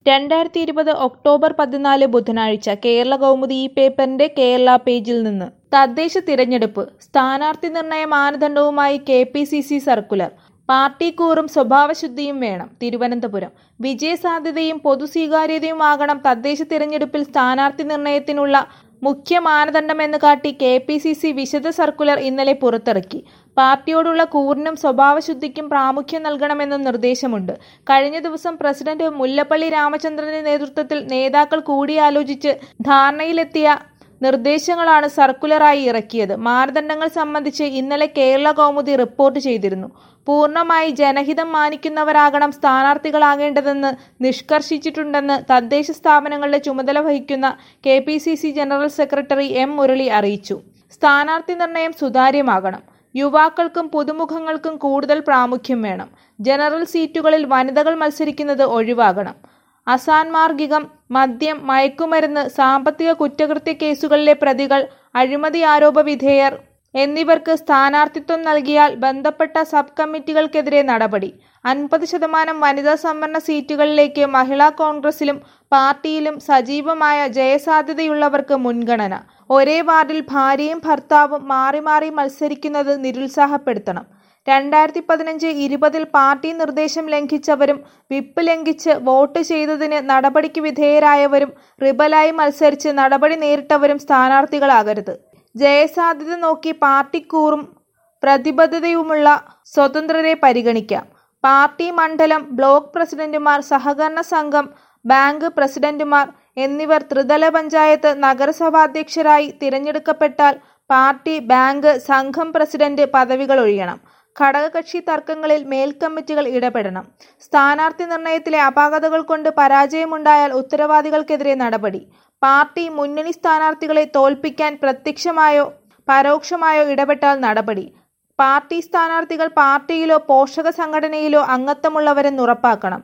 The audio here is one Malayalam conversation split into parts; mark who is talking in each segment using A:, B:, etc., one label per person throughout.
A: രണ്ടായിരത്തി ഇരുപത് ഒക്ടോബർ പതിനാല് ബുധനാഴ്ച കേരള കൗമുദി ഈ പേപ്പറിന്റെ കേരള പേജിൽ നിന്ന് തദ്ദേശ തിരഞ്ഞെടുപ്പ് സ്ഥാനാർത്ഥി നിർണയ മാനദണ്ഡവുമായി K P C C circular party കൂറും സ്വഭാവശുദ്ധിയും വേണം തിരുവനന്തപുരം വിജയസാധ്യതയും പൊതുസ്വീകാര്യതയുമാകണം തദ്ദേശ തിരഞ്ഞെടുപ്പിൽ സ്ഥാനാർത്ഥി നിർണയത്തിനുള്ള മുഖ്യ മാനദണ്ഡമെന്ന് കാട്ടി കെ പി സി സി വിശദ സർക്കുലർ ഇന്നലെ പുറത്തിറക്കി പാർട്ടിയോടുള്ള കൂറിനും സ്വഭാവശുദ്ധിക്കും പ്രാമുഖ്യം നൽകണമെന്നും നിർദ്ദേശമുണ്ട് കഴിഞ്ഞ ദിവസം പ്രസിഡന്റ് മുല്ലപ്പള്ളി രാമചന്ദ്രന്റെ നേതൃത്വത്തിൽ നേതാക്കൾ കൂടിയാലോചിച്ച് ധാരണയിലെത്തിയ നിർദ്ദേശങ്ങളാണ് സർക്കുലറായി ഇറക്കിയത് മാനദണ്ഡങ്ങൾ സംബന്ധിച്ച് ഇന്നലെ കേരള കൗമുദി റിപ്പോർട്ട് ചെയ്തിരുന്നു പൂർണ്ണമായി ജനഹിതം മാനിക്കുന്നവരാകണം സ്ഥാനാർത്ഥികളാകേണ്ടതെന്ന് നിഷ്കർഷിച്ചിട്ടുണ്ടെന്ന് തദ്ദേശ സ്ഥാപനങ്ങളുടെ ചുമതല വഹിക്കുന്ന K P C C general secretary M Murali അറിയിച്ചു സ്ഥാനാർത്ഥി നിർണയം സുതാര്യമാകണം യുവാക്കൾക്കും പുതുമുഖങ്ങൾക്കും കൂടുതൽ പ്രാമുഖ്യം വേണം ജനറൽ സീറ്റുകളിൽ വനിതകൾ മത്സരിക്കുന്നത് ഒഴിവാകണം അസാൻമാർഗികം മദ്യം മയക്കുമരുന്ന് സാമ്പത്തിക കുറ്റകൃത്യ കേസുകളിലെ പ്രതികൾ അഴിമതി ആരോപ വിധേയർ എന്നിവർക്ക് സ്ഥാനാർത്ഥിത്വം നൽകിയാൽ ബന്ധപ്പെട്ട സബ് കമ്മിറ്റികൾക്കെതിരെ നടപടി അൻപത് ശതമാനം വനിതാ സംവരണ സീറ്റുകളിലേക്ക് മഹിളാ കോൺഗ്രസിലും പാർട്ടിയിലും സജീവമായ ജയസാധ്യതയുള്ളവർക്ക് മുൻഗണന ഒരേ വാർഡിൽ ഭാര്യയും ഭർത്താവും മാറി മാറി മത്സരിക്കുന്നത് നിരുത്സാഹപ്പെടുത്തണം രണ്ടായിരത്തി പതിനഞ്ച് ഇരുപതിൽ പാർട്ടി നിർദ്ദേശം ലംഘിച്ചവരും വിപ്പ് ലംഘിച്ച് വോട്ട് ചെയ്തതിന് നടപടിക്ക് വിധേയരായവരും റിബലായി മത്സരിച്ച് നടപടി നേരിട്ടവരും സ്ഥാനാർത്ഥികളാകരുത് ജയസാധ്യത നോക്കി പാർട്ടിക്കൂറും പ്രതിബദ്ധതയുമുള്ള സ്വതന്ത്രരെ പരിഗണിക്കാം പാർട്ടി മണ്ഡലം ബ്ലോക്ക് പ്രസിഡന്റുമാർ സഹകരണ സംഘം ബാങ്ക് പ്രസിഡന്റുമാർ എന്നിവർ ത്രിതല പഞ്ചായത്ത് നഗരസഭാധ്യക്ഷരായി തിരഞ്ഞെടുക്കപ്പെട്ടാൽ പാർട്ടി ബാങ്ക് സംഘം പ്രസിഡന്റ് പദവികൾ ഒഴിയണം ഘടകകക്ഷി തർക്കങ്ങളിൽ മേൽക്കമ്മിറ്റികൾ ഇടപെടണം സ്ഥാനാർത്ഥി നിർണയത്തിലെ അപാകതകൾ കൊണ്ട് പരാജയമുണ്ടായാൽ ഉത്തരവാദികൾക്കെതിരെ നടപടി പാർട്ടി മുന്നണി സ്ഥാനാർത്ഥികളെ തോൽപ്പിക്കാൻ പ്രത്യക്ഷമായോ പരോക്ഷമായോ ഇടപെട്ടാൽ നടപടി പാർട്ടി സ്ഥാനാർത്ഥികൾ പാർട്ടിയിലോ പോഷക സംഘടനയിലോ അംഗത്വമുള്ളവരെന്ന് ഉറപ്പാക്കണം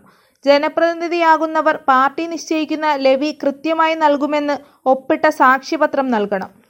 A: ജനപ്രതിനിധിയാകുന്നവർ പാർട്ടി നിശ്ചയിക്കുന്ന ലെവി കൃത്യമായി നൽകുമെന്ന് ഒപ്പിട്ട സാക്ഷ്യപത്രം നൽകണം